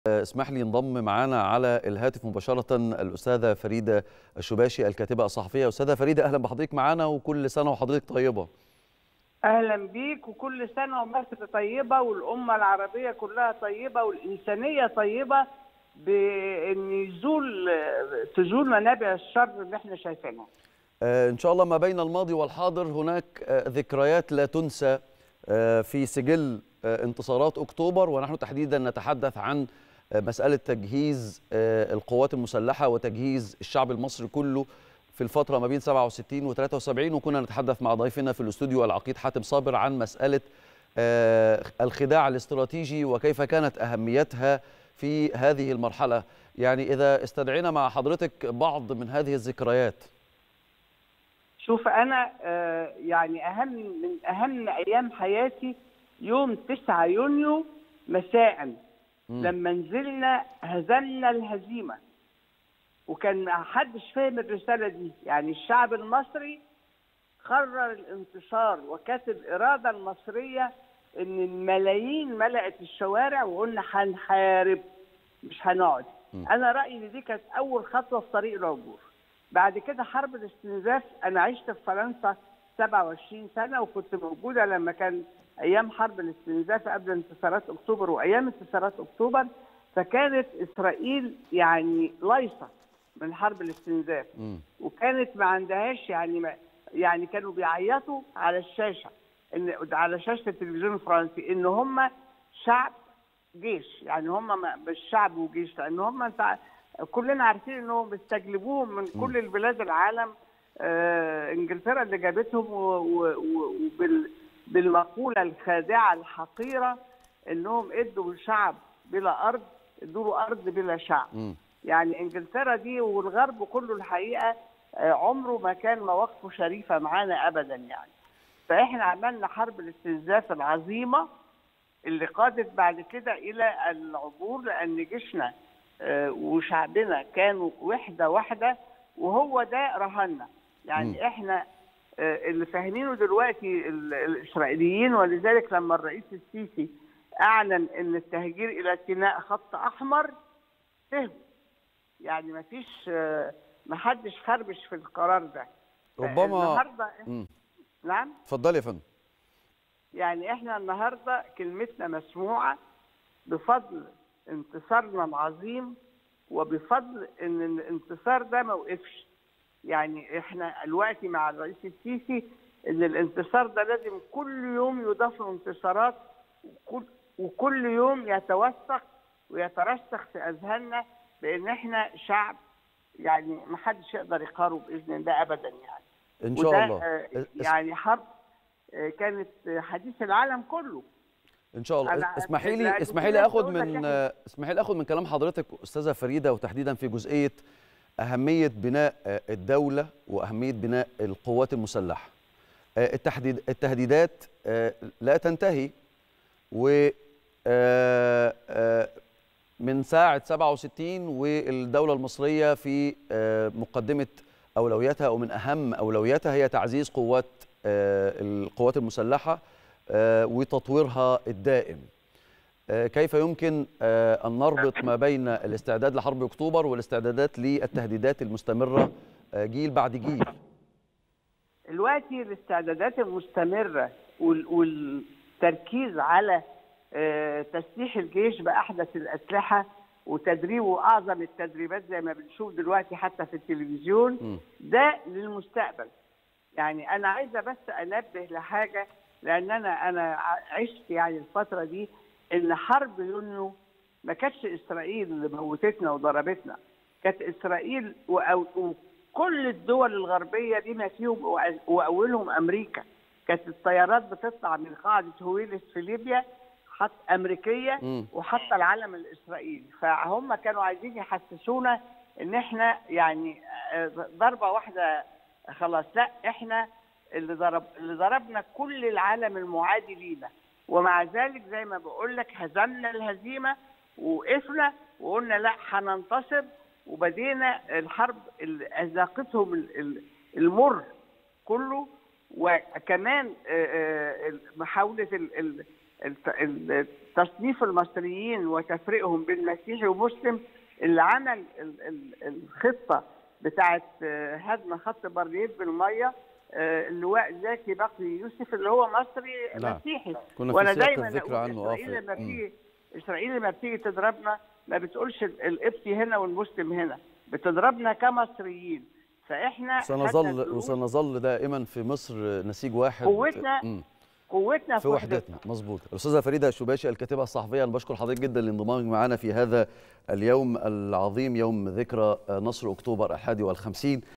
اسمح لي انضم معانا على الهاتف مباشرة الأستاذة فريدة الشباشي الكاتبة الصحفية أستاذة فريدة أهلا بحضرتك معانا وكل سنة وحضرتك طيبة اهلا بيك وكل سنه ومصر طيبه والامه العربيه كلها طيبه والانسانيه طيبه بان يزول تزول منابع الشر اللي احنا شايفينها. آه، إن شاء الله ما بين الماضي والحاضر هناك آه، ذكريات لا تنسى آه، في سجل آه، انتصارات أكتوبر ونحن تحديدا نتحدث عن آه، مسألة تجهيز آه، القوات المسلحة وتجهيز الشعب المصري كله في الفترة ما بين 67 و 73 وكنا نتحدث مع ضيفنا في الاستوديو العقيد حاتم صابر عن مسألة آه، الخداع الاستراتيجي وكيف كانت أهميتها في هذه المرحلة يعني إذا استدعينا مع حضرتك بعض من هذه الذكريات شوف انا آه، يعني اهم من اهم ايام حياتي يوم 9 يونيو مساء مم. لما نزلنا هزمنا الهزيمه وكان ما حدش فاهم الرساله دي يعني الشعب المصري قرر الانتصار وكانت الاراده المصريه ان الملايين ملأت الشوارع وقلنا هنحارب مش هنقعد م. انا رايي ان دي كانت اول خطوه في طريق العبور بعد كده حرب الاستنزاف انا عشت في فرنسا 27 سنه وكنت موجوده لما كان ايام حرب الاستنزاف قبل انتصارات اكتوبر وايام انتصارات اكتوبر فكانت اسرائيل يعني لايصه من حرب الاستنزاف مم. وكانت ما عندهاش يعني ما يعني كانوا بيعيطوا على الشاشه ان على شاشه التلفزيون الفرنسي ان هم شعب جيش يعني هم ما- مش شعب وجيش لان هم انت كلنا عارفين انهم بيستجلبوهم من كل البلاد العالم آه انجلترا اللي جابتهم و- و- و- وبال بالمقوله الخادعه الحقيره انهم ادوا شعب بلا ارض ادوا له ارض بلا شعب مم. يعني انجلترا دي والغرب كله الحقيقه آه، عمره ما كان مواقفه شريفه معانا ابدا يعني فاحنا عملنا حرب الاستنزاف العظيمه اللي قادت بعد كده الى العبور لان جيشنا آه، وشعبنا كانوا وحده واحده وهو ده رهنا يعني مم. احنا آه، اللي فاهمينه دلوقتي ال- الاسرائيليين ولذلك لما الرئيس السيسي اعلن ان التهجير الى سيناء خط احمر فهموا يعني ما فيش ما حدش خربش في القرار ده ربما النهارده مم. نعم اتفضلي يا فندم يعني احنا النهارده كلمتنا مسموعه بفضل انتصارنا العظيم وبفضل ان الانتصار ده ما وقفش يعني احنا دلوقتي مع الرئيس السيسي ان الانتصار ده لازم كل يوم يضاف له انتصارات وكل, وكل يوم يتوثق ويترسخ في اذهاننا بان احنا شعب يعني ما حدش يقدر يقارب باذن الله ابدا يعني ان شاء وده الله آه، اس- يعني حرب آه، كانت حديث العالم كله ان شاء الله أنا- اسمحي لي لأن اسمحي في لي ناس اخد تقول لك من إحنا- اسمحي لي اخد من كلام حضرتك استاذه فريده وتحديدا في جزئيه اهميه بناء آه، الدوله واهميه بناء القوات المسلحه آه، التحديد التهديدات آه، لا تنتهي و آه، آه، من ساعة 67 والدولة المصرية في آه، مقدمة أولوياتها أو من أهم أولوياتها هي تعزيز قوات آه، القوات المسلحة آه، وتطويرها الدائم آه، كيف يمكن آه، أن نربط ما بين الاستعداد لحرب أكتوبر والاستعدادات للتهديدات المستمرة آه، جيل بعد جيل دلوقتي الاستعدادات المستمرة وال- والتركيز على آه، تسليح الجيش بأحدث الأسلحة وتدريبه أعظم التدريبات زي ما بنشوف دلوقتي حتى في التلفزيون مم. ده للمستقبل يعني أنا عايزة بس أنبه لحاجة لأن أنا أنا ع- عشت يعني الفترة دي إن حرب يونيو ما كانتش إسرائيل اللي موتتنا وضربتنا كانت إسرائيل وأو- وكل الدول الغربية بما فيهم وأ- وأولهم أمريكا كانت الطيارات بتطلع من قاعدة هويلس في ليبيا حتى أمريكية مم. وحتى العلم الإسرائيلي فهم كانوا عايزين يحسسونا إن إحنا يعني آه، ضربة واحدة خلاص لا إحنا اللي ضرب اللي ضربنا كل العالم المعادي لينا ومع ذلك زي ما بقول لك هزمنا الهزيمة ووقفنا وقلنا لا هننتصر وبدينا الحرب اللي أذاقتهم ال- ال- المر كله وكمان آه، آه، محاولة ال- ال- الت- ال- تصنيف المصريين وتفريقهم بين مسيحي ومسلم اللي عمل ال- ال- الخطه بتاعت آه، هدم خط بارليف بالميه آه، اللواء زكي بقي يوسف اللي هو مصري نعم. مسيحي كنا وانا في سياق دايما الذكر أقول عنه اه اسرائيل لما في- مم. بتيجي اسرائيل لما بتيجي تضربنا ما بتقولش ال- القبطي هنا والمسلم هنا بتضربنا كمصريين فاحنا خدنا سنظل دروس وسنظل دائما في مصر نسيج واحد قوتنا مم. قوتنا في وحدتنا مظبوط الاستاذه فريده الشباشي الكاتبه الصحفيه انا بشكر حضرتك جدا لانضمامك معنا في هذا اليوم العظيم يوم ذكرى نصر اكتوبر الحادي والخمسين